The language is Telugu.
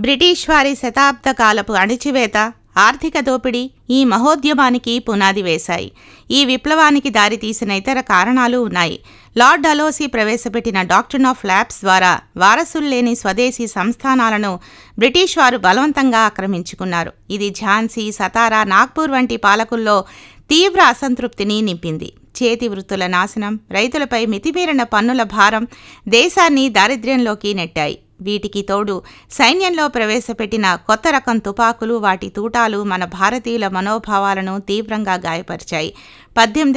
బ్రిటిష్ వారి శతాబ్ద కాలపు అణిచివేత ఆర్థిక దోపిడీ ఈ మహోద్యమానికి పునాది వేశాయి ఈ విప్లవానికి దారితీసిన ఇతర కారణాలు ఉన్నాయి లార్డ్ డలోసి ప్రవేశపెట్టిన డాక్టర్న్ ఆఫ్ ల్యాబ్స్ ద్వారా వారసులు లేని స్వదేశీ సంస్థానాలను బ్రిటిష్ వారు బలవంతంగా ఆక్రమించుకున్నారు ఇది ఝాన్సీ సతారా నాగ్పూర్ వంటి పాలకుల్లో తీవ్ర అసంతృప్తిని నింపింది చేతి వృత్తుల నాశనం రైతులపై మితిమీరిన పన్నుల భారం దేశాన్ని దారిద్ర్యంలోకి నెట్టాయి వీటికి తోడు సైన్యంలో ప్రవేశపెట్టిన కొత్త రకం తుపాకులు వాటి తూటాలు మన భారతీయుల మనోభావాలను తీవ్రంగా గాయపరిచాయి పద్దెనిమిది